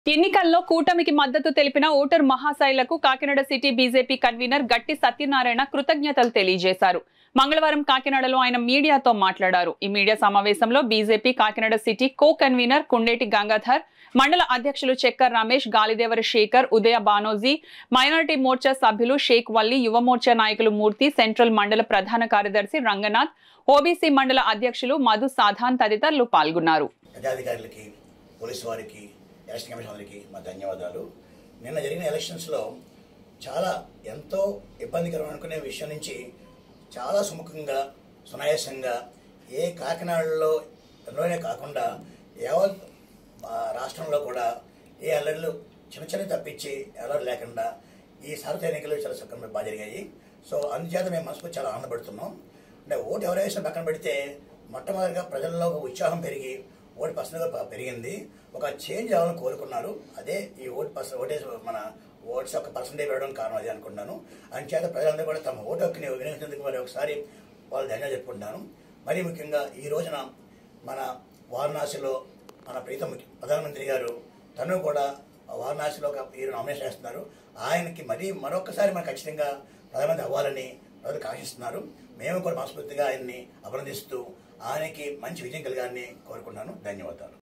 ఎన్నికల్లో కూటమికి మద్దతు తెలిపిన ఓటర్ మహాశైలకు Kakinada city BJP convener Gatti Satyanarayana కృతజ్ఞతలు తెలియజేశారు మంగళవారం కాకినాడలో ఆయన మీడియాతో మాట్లాడారు ఈ మీడియా సమావేశంలో BJP Kakinada city co convener Kundeti Gangadhar మండల అధ్యక్షులు చెక్కర్ రమేష్ గాలిదేవర శేఖర్ ఉదయ బానోజీ మైనారిటీ మోర్చా సభ్యులు షేక్ వల్లి యువ మోర్చా నాయకులు మూర్తి సెంట్రల్ మండల ప్రధాన కార్యదర్శి రంగనాథ్ ఓబీసీ మండల అధ్యక్షులు మధు సాధాన్ తదితరులు పాల్గొన్నారు ప్రజాధికారులకి పోలీసు వారికి ఎలక్షన్ కమిషన్ వారికి మా ధన్యవాదాలు నిన్న జరిగిన ఎలక్షన్స్లో చాలా ఎంతో ఇబ్బందికరం అనుకునే విషయం నుంచి చాలా సుముఖంగా సునాయాసంగా ఏ కాకినాడలో లోనే కాకుండా యావత్ ఆ, రాష్ట్రంలో కూడా ఏ అల్లర్లు చిన్న చిన్న తప్పించి అల్లర్లు లేకుండా ఈ సార్వత్రిక ఎన్నికలు చాలా సక్రమంగా బాగా జరిగాయి సో అందుచేత మేము మనసుకు చాలా ఆనందపడుతున్నాం అంటే ఓటు ఎవరు వేసిన పక్కన పెడితే మొట్టమొదటిగా ప్రజల్లో ఒక ఉత్సాహం పెరిగి ఓటు పర్సెంట్ పెరిగింది ఒక చేంజ్ అవ్వాలని కోరుకున్నారు అదే ఈ ఓటు పర్సెంట్ ఓటేజ్ మన ఓట్స్ యొక్క పర్సంటేజ్ పెరగడం కారణం అదే అనుకుంటున్నాను అందుచేత ప్రజలందరూ కూడా తమ ఓటు హక్కుని వినియోగించేందుకు మరి ఒకసారి వాళ్ళు ధన్యవాదాలు చెప్పుకుంటున్నాను మరీ ముఖ్యంగా ఈ రోజున మన వారణాసిలో మన ప్రీతం ముఖ్య- ప్రధానమంత్రి గారు తను కూడా వారణాసిలో ఒక ఈ నామినేషన్ చేస్తున్నారు ఆయనకి మరీ మరొకసారి మనం ఖచ్చితంగా ప్రధానమంత్రి అవ్వాలని ప్రజలు కాశిస్తున్నారు మేము కూడా మనస్ఫూర్తిగా ఆయన్ని అభినందిస్తూ ఆయనకి మంచి విజయం కలగాలని కోరుకున్నాను ధన్యవాదాలు